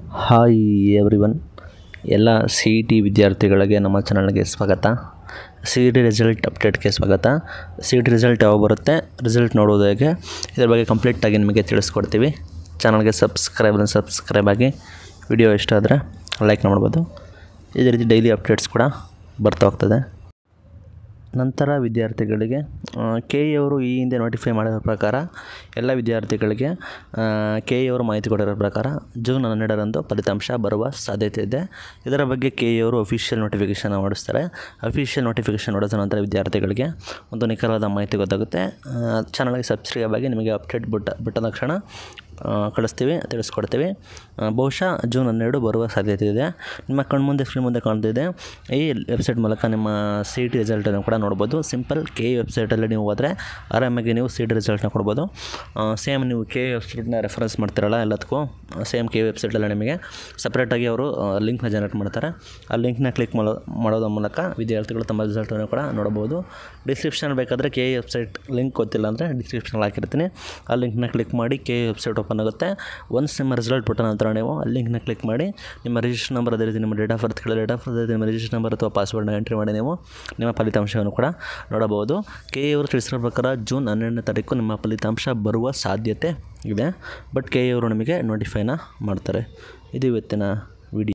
hi everyone ಎಲ್ಲ C E T ವಿದ್ಯಾರ್ಥಿಗಳಿಗೆ ನಮ್ಮ ಚಾನಲ್ಗೆ ಸ್ವಾಗತ ಸಿ ಇ ಟಿ ರಿಸಲ್ಟ್ ಅಪ್ಡೇಟ್ಗೆ ಸ್ವಾಗತ ಸಿ ಇ ಟಿ ರಿಸಲ್ಟ್ ಯಾವಾಗ ಬರುತ್ತೆ ರಿಸಲ್ಟ್ ನೋಡೋದು ಹೇಗೆ ಇದ್ರ ಬಗ್ಗೆ ಕಂಪ್ಲೀಟಾಗಿ ನಿಮಗೆ ತಿಳಿಸ್ಕೊಡ್ತೀವಿ ಚಾನಲ್ಗೆ ಸಬ್ಸ್ಕ್ರೈಬ್ ಸಬ್ಸ್ಕ್ರೈಬ್ ಆಗಿ ವಿಡಿಯೋ ಇಷ್ಟ ಆದರೆ ಲೈಕ್ ಮಾಡ್ಬೋದು ಇದೇ ರೀತಿ ಡೈಲಿ ಅಪ್ಡೇಟ್ಸ್ ಕೂಡ ಬರ್ತಾ ಹೋಗ್ತದೆ ನಂತರ ವಿದ್ಯಾರ್ಥಿಗಳಿಗೆ ಕೆ ಇ ಅವರು ಈ ಹಿಂದೆ ನೋಟಿಫೈ ಮಾಡಿರೋ ಪ್ರಕಾರ ಎಲ್ಲ ವಿದ್ಯಾರ್ಥಿಗಳಿಗೆ ಕೆ ಇ ಅವರು ಮಾಹಿತಿ ಕೊಟ್ಟಿರೋ ಪ್ರಕಾರ ಜೂನ್ ಹನ್ನೆರಡರಂದು ಫಲಿತಾಂಶ ಬರುವ ಸಾಧ್ಯತೆ ಇದೆ ಇದರ ಬಗ್ಗೆ ಕೆ ಇ ಅವರು ಅಫಿಷಿಯಲ್ ನೋಟಿಫಿಕೇಷನ್ ಹೊರಡಿಸ್ತಾರೆ ಅಫಿಷಿಯಲ್ ನೋಟಿಫಿಕೇಷನ್ ಹೊಡೆದ ನಂತರ ವಿದ್ಯಾರ್ಥಿಗಳಿಗೆ ಒಂದು ನಿಖರವಾದ ಮಾಹಿತಿ ಗೊತ್ತಾಗುತ್ತೆ ಚಾನಲ್ಗೆ ಸಬ್ಸ್ಕ್ರೈಬ್ ಆಗಿ ನಿಮಗೆ ಅಪ್ಡೇಟ್ ಬಿಟ್ಟ ಬಿಟ್ಟ ತಕ್ಷಣ ಆ, ಕಳಿಸ್ತೀವಿ ತಿಳಿಸ್ಕೊಡ್ತೀವಿ ಆ, ಬಹುಶಃ ಜೂನ್ ಹನ್ನೆರಡು ಬರುವ ಸಾಧ್ಯತೆ ಇದೆ ನಿಮ್ಮ ಕಣ್ಮುಂದೆ ಸ್ಕ್ರೀನ್ ಮುಂದೆ ಕಾಣ್ತಿದೆ ಈ ವೆಬ್ಸೈಟ್ ಮೂಲಕ ನಿಮ್ಮ ಸಿ ಟಿ ರಿಸಲ್ಟನ್ನು ಕೂಡ ನೋಡ್ಬೋದು ಸಿಂಪಲ್ ಕೆ ವೆಬ್ಸೈಟಲ್ಲಿ ನೀವು ಹೋದರೆ ಆರಾಮಾಗಿ ನೀವು ಸಿ ಟಿ ರಿಸಲ್ಟ್ನ ಕೊಡ್ಬೋದು ಸೇಮ್ ನೀವು ಕೆ ವೆಬ್ಸೈಟ್ನ ರೆಫರೆನ್ಸ್ ಮಾಡ್ತಿರಲ್ಲ ಎಲ್ಲದಕ್ಕೂ ಸೇಮ್ ಕೆ ವೆಬ್ಸೈಟಲ್ಲಿ ನಿಮಗೆ ಸಪ್ರೇಟಾಗಿ ಅವರು ಲಿಂಕ್ನ ಜನರೇಟ್ ಮಾಡ್ತಾರೆ ಆ ಲಿಂಕ್ನ ಕ್ಲಿಕ್ ಮಾಡೋ ಮಾಡೋದ್ರ ಮೂಲಕ ವಿದ್ಯಾರ್ಥಿಗಳು ತಮ್ಮ ರಿಸಲ್ಟನ್ನು ಕೂಡ ನೋಡ್ಬೋದು ಡಿಸ್ಕ್ರಿಪ್ಷನ್ ಬೇಕಾದರೆ ಕೆ ವೆಬ್ಸೈಟ್ ಲಿಂಕ್ ಗೊತ್ತಿಲ್ಲ ಅಂದರೆ ಡಿಸ್ಕ್ರಿಪ್ಷನಲ್ಲಿ ಹಾಕಿರ್ತೀನಿ ಆ ಲಿಂಕ್ನ ಕ್ಲಿಕ್ ಮಾಡಿ ಕೆ ವೆಬ್ಸೈಟ್ ಓಪನ್ ಆಗುತ್ತೆ ಒನ್ಸ್ ನಿಮ್ಮ ರಿಸಲ್ಟ್ ಬಿಟ್ಟ ನಂತರ ನೀವು ಆ ಲಿಂಕ್ನ ಕ್ಲಿಕ್ ಮಾಡಿ ನಿಮ್ಮ ರಿಜಿಸ್ಟರ್ ನಂಬರ್ ಅದೇ ರೀತಿ ನಿಮ್ಮ date of birth date of birth ನಿಮ್ಮ ರಿಜಿಸ್ಟರ್ ನಂಬರ್ ಅಥವಾ ಪಾಸ್ವರ್ಡ್ನ ಎಂಟ್ರಿ ಮಾಡಿ ನೀವು ನಿಮ್ಮ ಫಲಿತಾಂಶವನ್ನು ಕೂಡ ನೋಡಬಹುದು ಕೆ ಅವರು ತಿಳಿಸಿರೋ ಪ್ರಕಾರ ಜೂನ್ ಹನ್ನೆರಡನೇ ತಾರೀಕು ನಿಮ್ಮ ಫಲಿತಾಂಶ ಬರುವ ಸಾಧ್ಯತೆ ಇದೆ ಬಟ್ ಕೆ ಅವರು ನಿಮಗೆ ನೋಟಿಫೈನ ಮಾಡ್ತಾರೆ ಇದು ಇವತ್ತಿನ